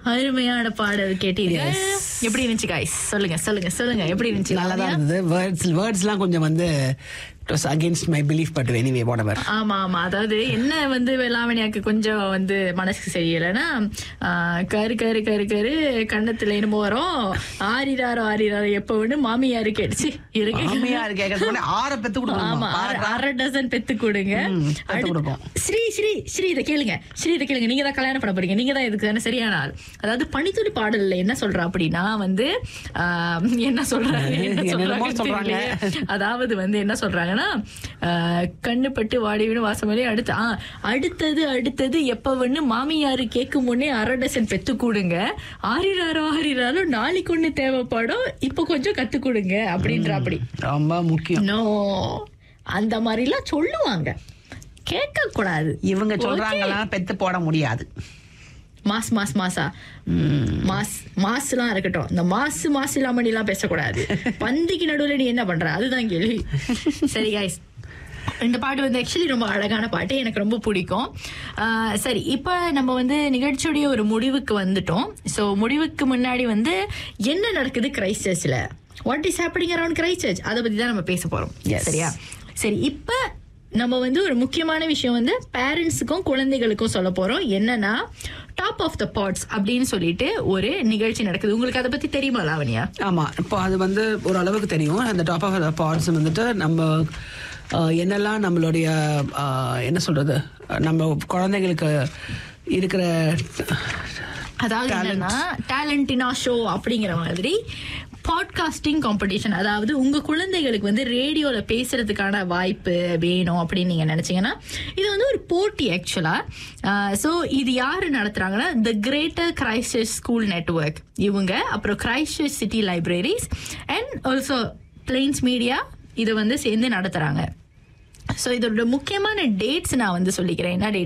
அருமையான பாடல் கேட்டீர்கள் எப்படி இருந்துச்சு guys சொல்லுங்க சொல்லுங்க சொல்லுங்க எப்படி இருந்துச்சு நல்லா தான் லாவண்யா? இருந்தது வேர்ட்ஸ் வேர்ட்ஸ்லாம் கொஞ்சம் வந்து it was against my belief but anyway whatever ஆமா ஆமா அதாவது என்ன வந்து லாவணியாக்கு கொஞ்சம் வந்து மனசுக்கு சரியில்லைன்னா ஆஹ், கரு கரு கரு கரு கண்ணத்துல என்னமோ வரும் ஆரிராரோ ஆரிராரோ எப்ப ஒண்ணு மாமியாரு கேட்டுச்சு இருக்கு மாமியார் கேட்கறது கூட ஆற பெத்து ஆமா கொடுக்கணும் அரை- அரை டசன் பெத்து கொடுங்க ம், பெத்து அடுத்து- கொடுப்போம். ஸ்ரீ ஸ்ரீ ஸ்ரீ இதை கேளுங்க ஸ்ரீ இதை கேளுங்க நீங்க தான் கல்யாணம் பண்ண போறீங்க நீங்க தான் இதுக்கு தானே சரியான ஆள் அதாவது பனித்துளி பாடல்ல என்ன சொல்றா அப்படின்னா வந்து ஆஹ், என்ன சொல்றாங்க என்ன என்னென்னமோ சொல்றாங்கன்னு சொல்றாங்க. தெரியலையே. அதாவது வந்து என்ன சொல்றாங்கன்னா ஆஹ், கண்ணு பட்டு வாடிவிடும் வாசமலே அடுத்து ஆ, அடுத்தது அடுத்தது எப்ப வந்து மாமியாரு கேட்கும் முன்னே அரை டசன் பெத்து கொடுங்க ஆறிராரோ ஆறிராரோ நாளைக்கு ஒண்ணு தேவைப்படும் இப்ப கொஞ்சம் கத்து கொடுங்க அப்படின்ற அப்படி ரொம்ப முக்கியம் நோ அந்த மாதிரிலாம் சொல்லுவாங்க கேட்க கூடாது இவங்க சொல்றாங்கலாம் பெத்து போட முடியாது மாஸ் மாஸ் மாசா மாஸ் மாஸ்லாம் இருக்கட்டும் இந்த மாசு மாசு இல்லாம எல்லாம் பேசக்கூடாது பந்திக்கு நடுவுல நீ என்ன பண்ற அதுதான் கேள்வி சரி guys இந்த பாட்டு வந்து ஆக்சுவலி ரொம்ப அழகான பாட்டு எனக்கு ரொம்ப பிடிக்கும் ஆஹ் சரி இப்போ நம்ம வந்து நிகழ்ச்சியுடைய ஒரு முடிவுக்கு வந்துட்டோம் ஸோ முடிவுக்கு முன்னாடி வந்து என்ன நடக்குது கிரைஸ்டர்ஸ்ல what is happening around Christchurch அதை பத்தி தான் நம்ம பேச போறோம் Yes. சரியா சரி இப்போ நம்ம வந்து ஒரு முக்கியமான விஷயம் வந்து பேரண்ட்ஸுக்கும் குழந்தைகளுக்கும் சொல்ல போறோம் என்னன்னா டாப் ஆஃப் த பாட்ஸ் அப்படின்னு சொல்லிட்டு ஒரு நிகழ்ச்சி நடக்குது உங்களுக்கு அதை பத்தி தெரியுமா லாவண்யா ஆமா இப்போ அது வந்து ஒரு அளவுக்கு தெரியும் அந்த டாப் ஆஃப் பாட்ஸ் வந்துட்டு நம்ம அஹ், என்னெல்லாம் நம்மளுடைய அஹ், என்ன சொல்றது நம்ம குழந்தைங்களுக்கு இருக்கிற அதாவது என்னன்னா டேலண்டினா ஷோ அப்படிங்கிற மாதிரி பாட்காஸ்டிங் காம்படிஷன் அதாவது உங்க குழந்தைகளுக்கு வந்து ரேடியோல பேசுறதுக்கான வாய்ப்பு வேணும் அப்படின்னு நீங்க நினைச்சீங்கன்னா இது வந்து ஒரு போட்டி ஆக்சுவலா ஸோ இது யாரு நடத்துறாங்கன்னா த கிரேட்டர் கிரைஸ்டர் ஸ்கூல் நெட்வொர்க் இவங்க அப்புறம் கிரைஸ்டர் city libraries and also plains media இதை வந்து சேர்ந்து நடத்துறாங்க ஸோ இதோட முக்கியமான டேட்ஸ் நான் வந்து சொல்லிக்கிறேன் என்ன date